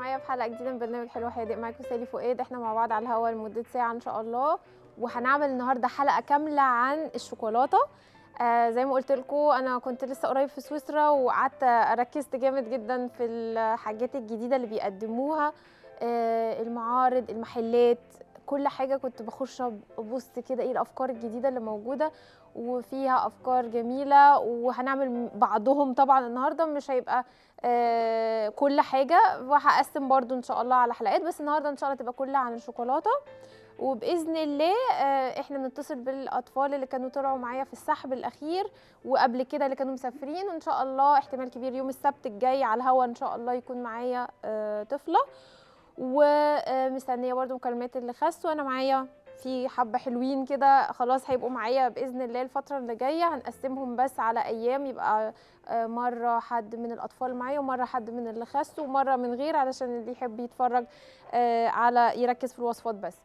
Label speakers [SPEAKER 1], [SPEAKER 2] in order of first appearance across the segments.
[SPEAKER 1] معايا في حلقه جديده من برنامج حلو حادق معاكم سالي فؤاد احنا مع بعض على الهوا لمده ساعه ان شاء الله وهنعمل النهارده حلقه كامله عن الشوكولاته آه زي ما قلت لكم انا كنت لسه قريب في سويسرا وقعدت ركزت جامد جدا في الحاجات الجديده اللي بيقدموها آه المعارض المحلات كل حاجه كنت بخش ابص كده ايه الافكار الجديده اللي موجوده وفيها افكار جميله وهنعمل بعضهم طبعا النهارده مش هيبقى آه كل حاجه وهقسم برضو ان شاء الله على حلقات بس النهارده ان شاء الله تبقى كلها عن الشوكولاته وباذن الله آه احنا بنتصل بالاطفال اللي كانوا طلعوا معايا في السحب الاخير وقبل كده اللي كانوا مسافرين وان شاء الله احتمال كبير يوم السبت الجاي على الهوا ان شاء الله يكون معايا آه طفله ومستنيه برضو مكالمات اللي خسوا انا معايا في حبه حلوين كده خلاص هيبقوا معايا باذن الله الفتره اللي جايه هنقسمهم بس على ايام يبقى مره حد من الاطفال معايا ومره حد من اللي خسوا ومره من غير علشان اللي يحب يتفرج على يركز في الوصفات بس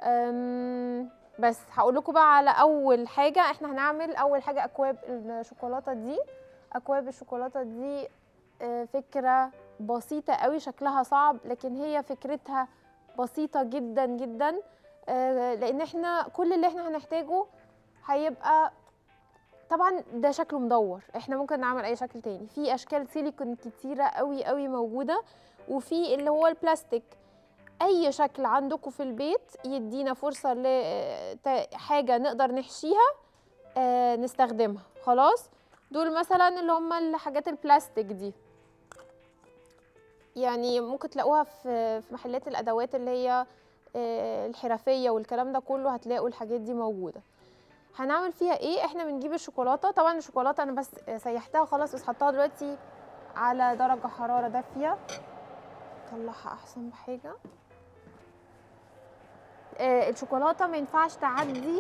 [SPEAKER 1] بس هقول لكم بقى على اول حاجه احنا هنعمل اول حاجه اكواب الشوكولاته دي اكواب الشوكولاته دي فكره بسيطه قوي شكلها صعب لكن هي فكرتها بسيطه جدا جدا لان احنا كل اللي احنا هنحتاجه هيبقى طبعا ده شكله مدور احنا ممكن نعمل اي شكل تاني في اشكال سيليكون كتيره قوي قوي موجوده وفي اللي هو البلاستيك اي شكل عندكم في البيت يدينا فرصه لحاجه نقدر نحشيها نستخدمها خلاص دول مثلا اللي هم الحاجات البلاستيك دي يعني ممكن تلاقوها في محلات الادوات اللي هي الحرفيه والكلام ده كله هتلاقوا الحاجات دي موجوده هنعمل فيها ايه احنا بنجيب الشوكولاته طبعا الشوكولاته انا بس سيحتها خلاص بس حطها دلوقتي على درجه حراره دافيه طلعها احسن بحاجه آه الشوكولاته ما ينفعش تعدي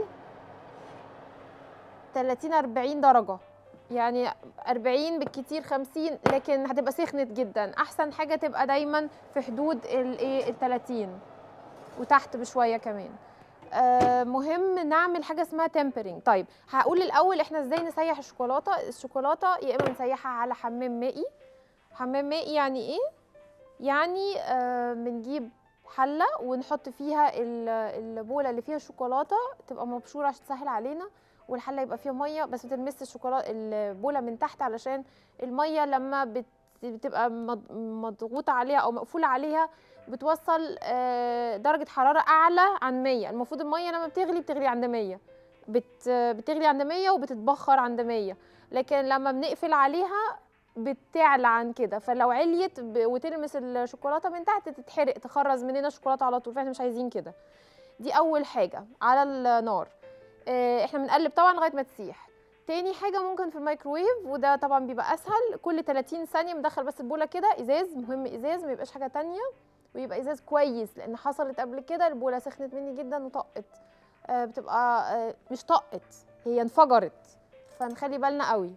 [SPEAKER 1] 30 40 درجه يعني 40 بالكتير 50 لكن هتبقى سخنت جدا احسن حاجه تبقى دايما في حدود الايه ال 30 وتحت بشويه كمان آه مهم نعمل حاجه اسمها تمبرينج طيب هقول الاول احنا ازاي نسيح الشوكولاته الشوكولاته يا اما نسيحها على حمام مائي حمام مائي يعني ايه يعني بنجيب آه حله ونحط فيها البوله اللي فيها الشوكولاته تبقى مبشوره عشان تسهل علينا والحله يبقى فيها ميه بس ما تلمسش الشوكولاته البوله من تحت علشان الميه لما بت بتبقى مضغوطه عليها او مقفوله عليها بتوصل درجه حراره اعلى عن 100 المفروض الميه لما بتغلي بتغلي عند 100 بت بتغلي عند 100 وبتتبخر عند 100 لكن لما بنقفل عليها بتعلى عن كده فلو عليت وتلمس الشوكولاته من تحت تتحرق تخرز مننا الشوكولاته على طول فاحنا مش عايزين كده دي اول حاجه على النار احنا بنقلب طبعا لغايه ما تسيح تاني حاجة ممكن في الميكروويف وده طبعا بيبقى أسهل كل 30 ثانية مدخل بس البولة كده إزاز مهم إزاز ما يبقاش حاجة تانية ويبقى إزاز كويس لأن حصلت قبل كده البولة سخنت مني جدا وطقت آه بتبقى آه مش طقت هي انفجرت فنخلي بالنا قوي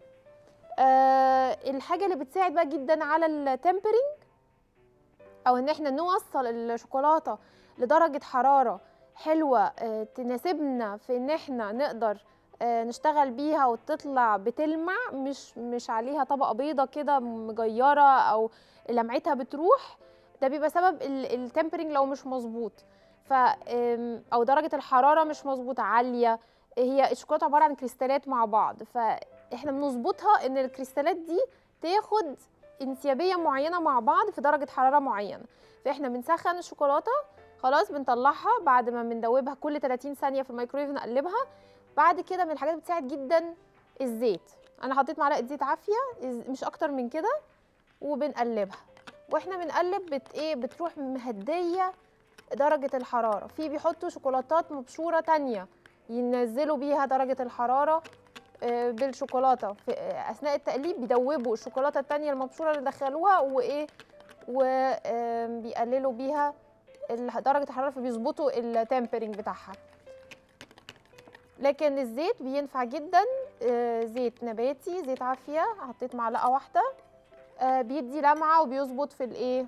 [SPEAKER 1] آه الحاجة اللي بتساعد بقى جدا على التمبرينج أو إن احنا نوصل الشوكولاتة لدرجة حرارة حلوة آه تناسبنا في إن احنا نقدر نشتغل بيها وتطلع بتلمع مش مش عليها طبقه بيضه كده مجيره او لمعتها بتروح ده بيبقى سبب التمبرينج لو مش مظبوط ف او درجه الحراره مش مظبوطه عاليه هي الشوكولاته عباره عن كريستالات مع بعض فاحنا بنظبطها ان الكريستالات دي تاخد انسيابيه معينه مع بعض في درجه حراره معينه فاحنا بنسخن الشوكولاته خلاص بنطلعها بعد ما بندوبها كل 30 ثانيه في الميكرويف نقلبها بعد كده من الحاجات اللي بتساعد جدا الزيت انا حطيت معلقه زيت عافيه مش اكتر من كده وبنقلبها واحنا بنقلب بت ايه بتروح مهديه درجه الحراره في بيحطوا شوكولاتات مبشوره تانية ينزلوا بيها درجه الحراره بالشوكولاته في اثناء التقليب بيدوبوا الشوكولاته التانية المبشوره اللي دخلوها وايه وبيقللوا بيها درجه الحراره فبيظبطوا التمبرينج بتاعها لكن الزيت بينفع جدا آه زيت نباتي زيت عافيه حطيت معلقه واحده آه بيدي لمعه وبيظبط في الايه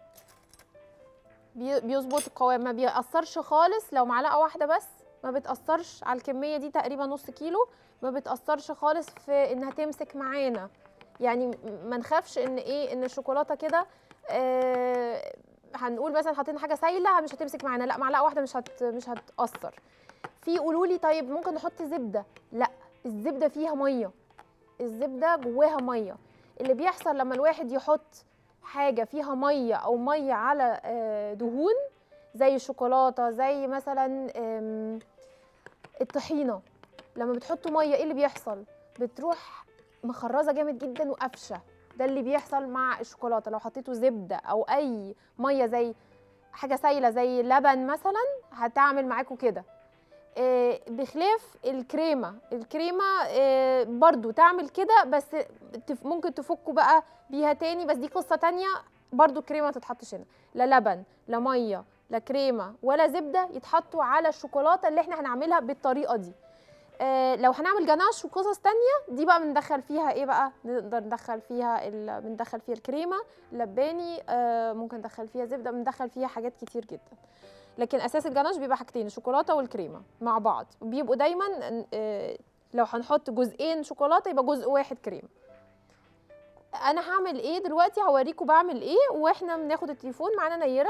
[SPEAKER 1] بيظبط القوام ما بيأثرش خالص لو معلقه واحده بس ما بتأثرش على الكميه دي تقريبا نص كيلو ما بتأثرش خالص في انها تمسك معانا يعني ما نخافش ان ايه ان الشوكولاته كده آه هنقول مثلا حاطين حاجه سايله مش هتمسك معانا لا معلقه واحده مش هت مش هتاثر في قولوا لي طيب ممكن نحط زبده لا الزبده فيها ميه الزبده جواها ميه اللي بيحصل لما الواحد يحط حاجه فيها ميه او ميه على آه، دهون زي الشوكولاته زي مثلا آم، الطحينه لما بتحطوا ميه ايه اللي بيحصل بتروح مخرزه جامد جدا وقفشه ده اللي بيحصل مع الشوكولاته لو حطيتوا زبده او اي ميه زي حاجه سايله زي لبن مثلا هتعمل معاكم كده آه، بخلاف الكريمه الكريمه آه، برضو تعمل كده بس تف- ممكن تفكوا بقى بيها تاني بس دي قصه تانية برضو الكريمه ما تتحطش هنا لا لبن لا ميه لا كريمه ولا زبده يتحطوا على الشوكولاته اللي احنا هنعملها بالطريقه دي آه، لو هنعمل جناش وقصص تانية دي بقى بندخل فيها ايه بقى نقدر ندخل فيها ال... بندخل فيها الكريمه لباني آه، ممكن ندخل فيها زبده بندخل فيها حاجات كتير جدا لكن اساس الجناش بيبقى حاجتين الشوكولاته والكريمه مع بعض بيبقوا دايما آه، لو هنحط جزئين شوكولاته يبقى جزء واحد كريمه انا هعمل ايه دلوقتي هوريكم بعمل ايه واحنا بناخد التليفون معانا نيره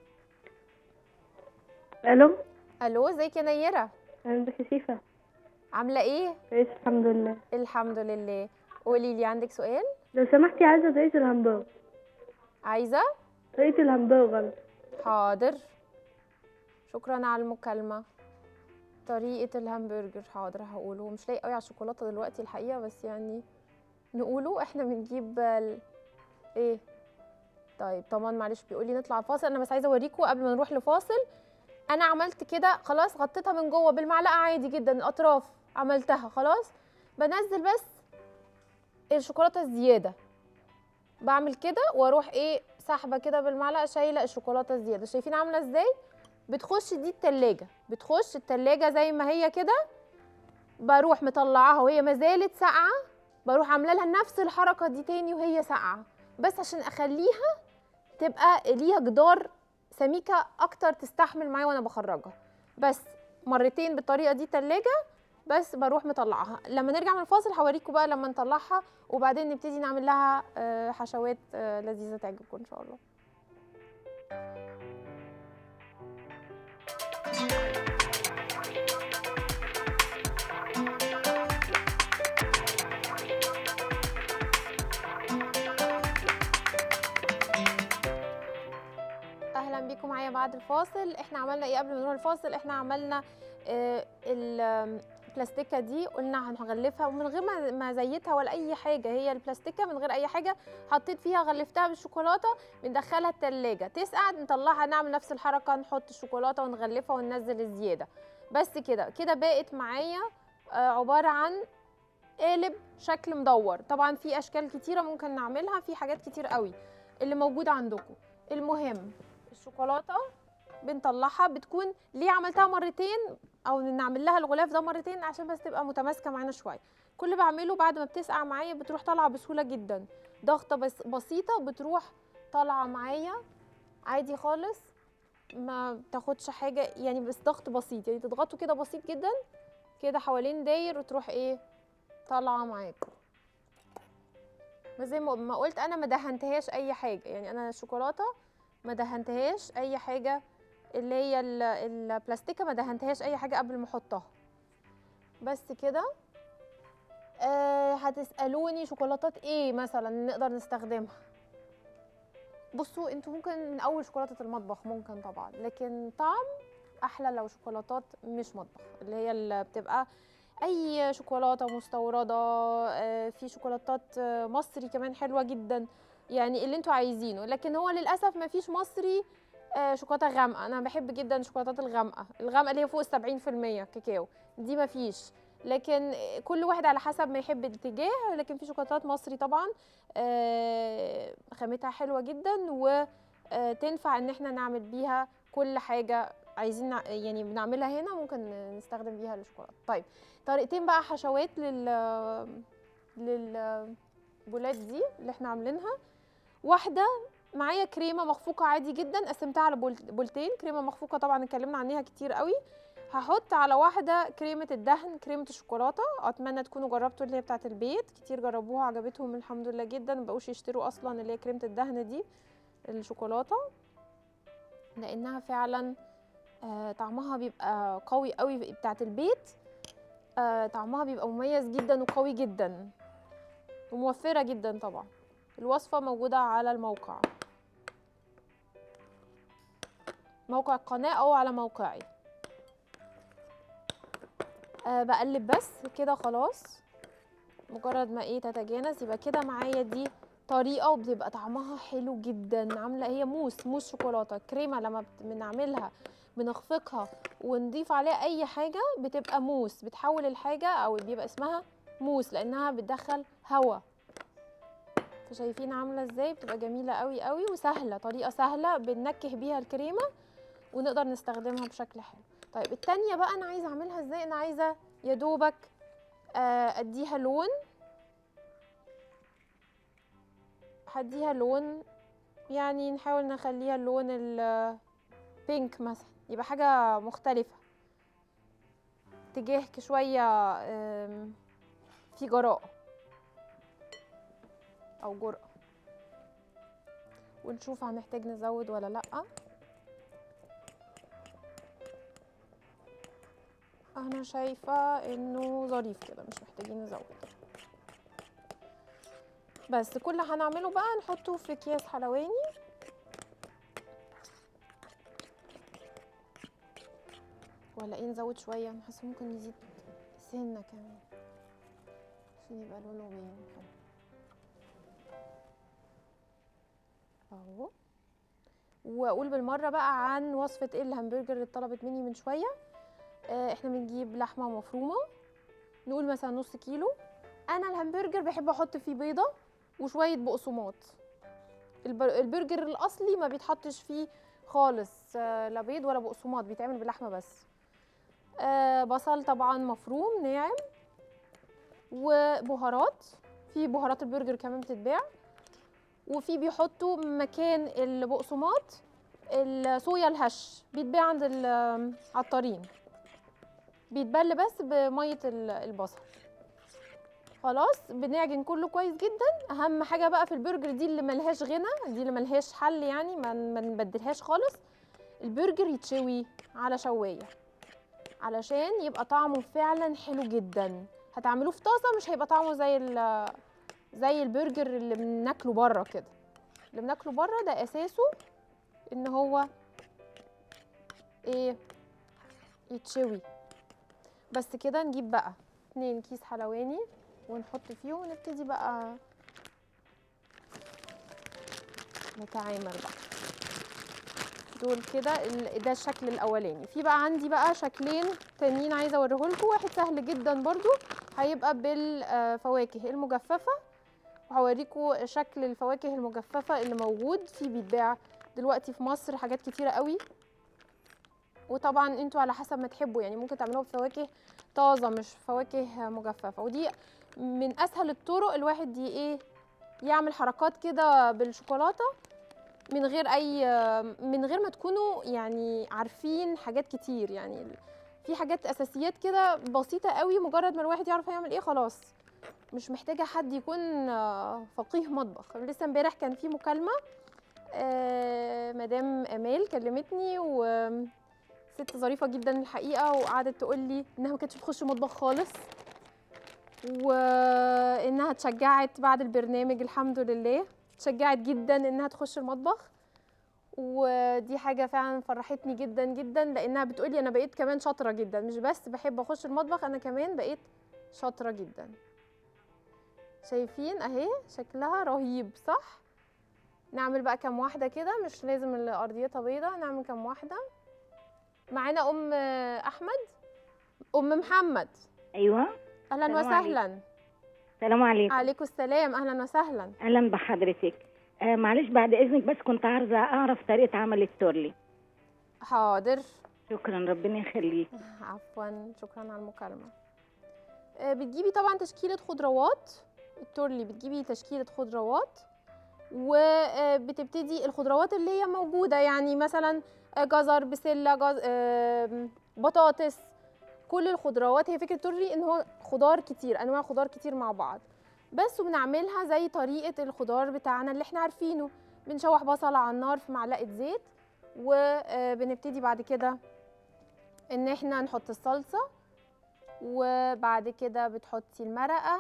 [SPEAKER 2] الو
[SPEAKER 1] الو ازيك يا نيره
[SPEAKER 2] انا بس شيفا
[SPEAKER 1] عامله ايه
[SPEAKER 2] كويس الحمد لله
[SPEAKER 1] الحمد لله قولي لي عندك سؤال
[SPEAKER 2] لو سمحتي عايزه طريقه الهمبرجر
[SPEAKER 1] عايزه
[SPEAKER 2] طريقه الهمبرجر
[SPEAKER 1] حاضر شكرا على المكالمة طريقة الهمبرجر حاضر هقوله مش لاقي قوي على الشوكولاتة دلوقتي الحقيقة بس يعني نقوله احنا بنجيب ال... ايه طيب طبعا معلش بيقولي نطلع فاصل انا بس عايزه اوريكم قبل ما نروح لفاصل انا عملت كده خلاص غطيتها من جوه بالمعلقه عادي جدا الاطراف عملتها خلاص بنزل بس الشوكولاته الزياده بعمل كده واروح ايه سحبه كده بالمعلقه شايله الشوكولاته الزياده شايفين عامله ازاي بتخش دي التلاجة بتخش التلاجة زي ما هي كده بروح مطلعاها وهي ما زالت ساقعه بروح عامله لها نفس الحركه دي تاني وهي ساقعه بس عشان اخليها تبقى ليها جدار سميكه اكتر تستحمل معايا وانا بخرجها بس مرتين بالطريقه دي تلاجة بس بروح مطلعها لما نرجع من الفاصل هوريكم بقى لما نطلعها وبعدين نبتدي نعمل لها آه، حشوات آه، لذيذه تعجبكم ان شاء الله اهلا بيكم معايا بعد الفاصل احنا عملنا ايه قبل ما نروح الفاصل احنا عملنا آه، ال- البلاستيكه دي قلنا هنغلفها ومن غير ما ما زيتها ولا اي حاجه هي البلاستيكه من غير اي حاجه حطيت فيها غلفتها بالشوكولاته بندخلها التلاجة تسقع نطلعها نعمل نفس الحركه نحط الشوكولاته ونغلفها وننزل الزياده بس كده كده بقت معايا آه، عباره عن قالب شكل مدور طبعا في اشكال كتيره ممكن نعملها في حاجات كتير قوي اللي موجوده عندكم المهم الشوكولاته بنطلعها بتكون ليه عملتها مرتين او نعمل لها الغلاف ده مرتين عشان بس تبقى متماسكه معانا شويه كل اللي بعمله بعد ما بتسقع معايا بتروح طالعه بسهوله جدا ضغطه بس بسيطه بتروح طالعه معايا عادي خالص ما تاخدش حاجه يعني بس ضغط بسيط يعني تضغطوا كده بسيط جدا كده حوالين داير وتروح ايه طالعه معاكم بس زي ما ما قلت انا ما دهنتهاش اي حاجه يعني انا الشوكولاته ما دهنتهاش اي حاجه اللي هي ال- البلاستيكه ما دهنتهاش اي حاجه قبل ما احطها بس كده أه هتسالوني شوكولاتات ايه مثلا نقدر نستخدمها بصوا انتوا ممكن من اول شوكولاته المطبخ ممكن طبعا لكن طعم احلى لو شوكولاتات مش مطبخ اللي هي اللي بتبقى اي شوكولاته مستورده آه، في شوكولاتات آه، مصري كمان حلوه جدا يعني اللي انتوا عايزينه لكن هو للاسف ما فيش مصري آه، شوكولاته غامقه انا بحب جدا الشوكولاتات الغامقه الغامقه اللي هي فوق ال 70% كاكاو دي ما فيش لكن كل واحد على حسب ما يحب الاتجاه لكن في شوكولاتات مصري طبعا آه، خامتها حلوه جدا وتنفع ان احنا نعمل بيها كل حاجه عايزين نع- يعني بنعملها هنا ممكن نستخدم بيها الشوكولاته طيب طريقتين بقى حشوات لل للبولات دي اللي احنا عاملينها واحده معايا كريمه مخفوقه عادي جدا قسمتها على بول- بولتين كريمه مخفوقه طبعا اتكلمنا عنها كتير قوي هحط على واحده كريمه الدهن كريمه الشوكولاته اتمنى تكونوا جربتوا اللي هي بتاعه البيت كتير جربوها عجبتهم الحمد لله جدا مبقوش يشتروا اصلا اللي هي كريمه الدهن دي الشوكولاته لانها فعلا آه، طعمها بيبقى قوي قوي بتاعت البيت آه، طعمها بيبقى مميز جدا وقوي جدا وموفرة جدا طبعا الوصفة موجودة على الموقع موقع القناة أو على موقعي أه بقلب بس كده خلاص مجرد ما ايه تتجانس يبقى كده معايا دي طريقة وبتبقى طعمها حلو جدا عاملة هي موس موس شوكولاتة كريمة لما بت- بنعملها بنخفقها ونضيف عليها اي حاجة بتبقى موس بتحول الحاجة او بيبقى اسمها موس لانها بتدخل هوا فشايفين عاملة ازاي بتبقى جميلة قوي قوي وسهلة طريقة سهلة بننكه بيها الكريمة ونقدر نستخدمها بشكل حلو طيب التانية بقى انا عايزة اعملها ازاي انا عايزة يا دوبك آه، اديها لون هديها لون يعني نحاول نخليها اللون البينك مثلا يبقى حاجة مختلفة اتجاه شوية آم، في جراءة أو جرأة ونشوف هنحتاج نزود ولا لأ أنا شايفة إنه ظريف كده مش محتاجين نزود بس كل اللي هنعمله بقى نحطه في اكياس حلواني ولا ايه نزود شويه انا حاسه ممكن نزيد سنه كمان عشان يبقى لونه باين حلو اهو واقول بالمره بقى عن وصفه ايه الهمبرجر اللي اتطلبت مني من شويه آه، احنا بنجيب لحمه مفرومه نقول مثلا نص كيلو انا الهمبرجر بحب احط فيه بيضه وشويه بقسماط البر- البرجر الاصلي ما بيتحطش فيه خالص آه، لا بيض ولا بقسماط بيتعمل باللحمه بس آه، بصل طبعا مفروم ناعم وبهارات في بهارات البرجر كمان بتتباع وفي بيحطوا مكان البقسماط الصويا الهش بيتباع عند العطارين بيتبل بس بميه ال- البصل خلاص بنعجن كله كويس جدا اهم حاجه بقى في البرجر دي اللي ملهاش غنى دي اللي ملهاش حل يعني ما ما نبدلهاش خالص البرجر يتشوي على شوايه علشان يبقى طعمه فعلا حلو جدا هتعملوه في طاسه مش هيبقى طعمه زي ال زي البرجر اللي بناكله بره كده اللي بناكله بره ده اساسه ان هو ايه يتشوي بس كده نجيب بقى اتنين كيس حلواني ونحط فيهم ونبتدي بقى نتعامل بقى دول كده ال- ده الشكل الاولاني في بقى عندي بقى شكلين تانيين عايزه اوريه لكم واحد سهل جدا برضو هيبقى بالفواكه المجففه وهوريكم شكل الفواكه المجففه اللي موجود في بيتباع دلوقتي في مصر حاجات كتيره قوي وطبعا انتوا على حسب ما تحبوا يعني ممكن تعملوها بفواكه طازه مش فواكه مجففه ودي من اسهل الطرق الواحد ي- ايه يعمل حركات كده بالشوكولاته من غير اي من غير ما تكونوا يعني عارفين حاجات كتير يعني في حاجات اساسيات كده بسيطه قوي مجرد ما الواحد يعرف هيعمل ايه خلاص مش محتاجه حد يكون آه، فقيه مطبخ لسه امبارح كان في مكالمه آه، مدام امال كلمتني وست ظريفه جدا الحقيقه وقعدت تقول لي انها ما كانتش بتخش مطبخ خالص وانها اتشجعت بعد البرنامج الحمد لله اتشجعت جدا انها تخش المطبخ ودي حاجه فعلا فرحتني جدا جدا لانها بتقولي انا بقيت كمان شاطره جدا مش بس بحب اخش المطبخ انا كمان بقيت شاطره جدا شايفين اهي شكلها رهيب صح نعمل بقى كام واحده كده مش لازم اللي ارضيتها بيضه نعمل كام واحده معانا ام احمد ام محمد
[SPEAKER 3] ايوه
[SPEAKER 1] اهلا
[SPEAKER 3] السلام
[SPEAKER 1] وسهلا
[SPEAKER 3] السلام عليكم
[SPEAKER 1] عليكم السلام اهلا وسهلا
[SPEAKER 3] اهلا بحضرتك آه معلش بعد اذنك بس كنت عايزه اعرف طريقه عمل التورلي
[SPEAKER 1] حاضر
[SPEAKER 3] شكرا ربنا يخليك
[SPEAKER 1] عفوا شكرا على المكالمة آه، بتجيبي طبعا تشكيلة خضروات التورلي بتجيبي تشكيلة خضروات وبتبتدي الخضروات اللي هي موجودة يعني مثلا آه، جزر بسلة جز... آم، بطاطس كل الخضروات هي فكرة التورلي ان هو خضار كتير انواع خضار كتير مع بعض بس وبنعملها زي طريقة الخضار بتاعنا اللي احنا عارفينه بنشوح بصل على النار في معلقة زيت وبنبتدي بعد كده ان احنا نحط الصلصه وبعد كده بتحطي المرقه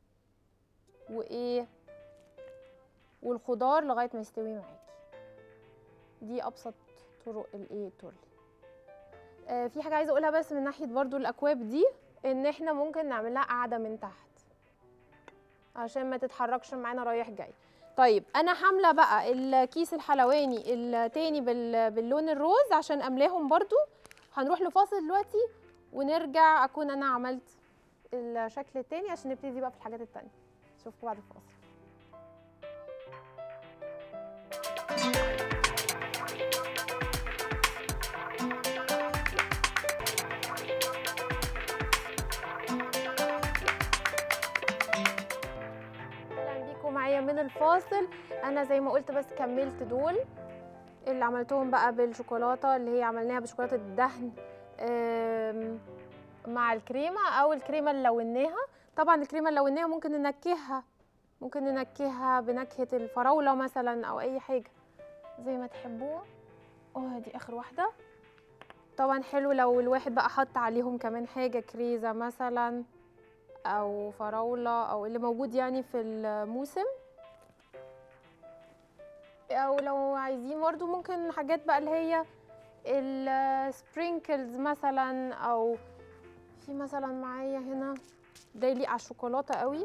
[SPEAKER 1] وايه والخضار لغايه ما يستوي معاكي دي ابسط طرق الايه التورلي آه في حاجه عايزه اقولها بس من ناحيه برضو الاكواب دي ان احنا ممكن نعملها قاعده من تحت عشان ما تتحركش معانا رايح جاي طيب انا حامله بقى الكيس الحلواني التاني بال- باللون الروز عشان املاهم برضو هنروح لفاصل دلوقتي ونرجع اكون انا عملت الشكل التاني عشان نبتدي بقى في الحاجات التانية اشوفكم بعد الفاصل اهلا بيكم معايا من الفاصل انا زي ما قلت بس كملت دول اللي عملتهم بقى بالشوكولاته اللي هي عملناها بشوكولاته الدهن آم، مع الكريمه او الكريمه اللي لوناها طبعا الكريمه اللي لوناها ممكن ننكهها ممكن ننكهها بنكهه الفراوله مثلا او اي حاجه زي ما تحبوها اه دي اخر واحده طبعا حلو لو الواحد بقى حط عليهم كمان حاجه كريزه مثلا او فراوله او اللي موجود يعني في الموسم او لو عايزين برضو ممكن حاجات بقى اللي هي السبرينكلز مثلا او في مثلا معايا هنا ده يليق على الشوكولاته قوي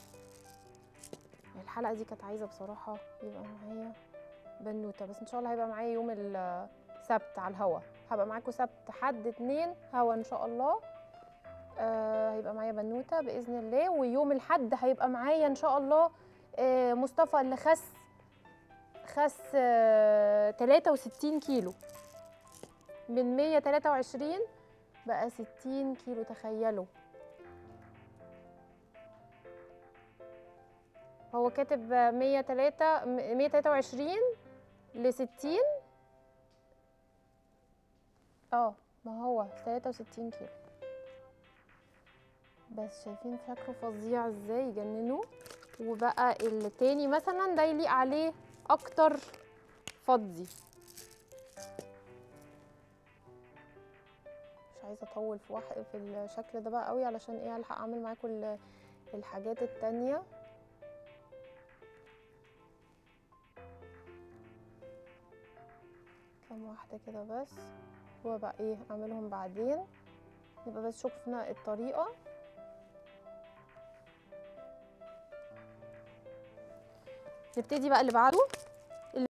[SPEAKER 1] الحلقه دي كانت عايزه بصراحه يبقى معايا بنوته بس ان شاء الله هيبقى معايا يوم السبت على الهوا هبقى معاكم سبت حد اتنين هوا ان شاء الله آه هيبقى معايا بنوته باذن الله ويوم الحد هيبقى معايا ان شاء الله آه مصطفى اللي خس خس آه 63 كيلو من 123 بقى 60 كيلو تخيلوا هو كاتب 103 123 ل 60 اه ما هو 63 كيلو بس شايفين شكله فظيع ازاي يجننوا وبقى التاني مثلا ده يليق عليه اكتر فضي مش عايزه اطول في واحد في الشكل ده بقى قوي علشان ايه الحق اعمل معاكم ال- الحاجات التانية كام واحدة كده بس وبقى ايه اعملهم بعدين نبقى بس شوفنا الطريقة نبتدي بقى اللي بعده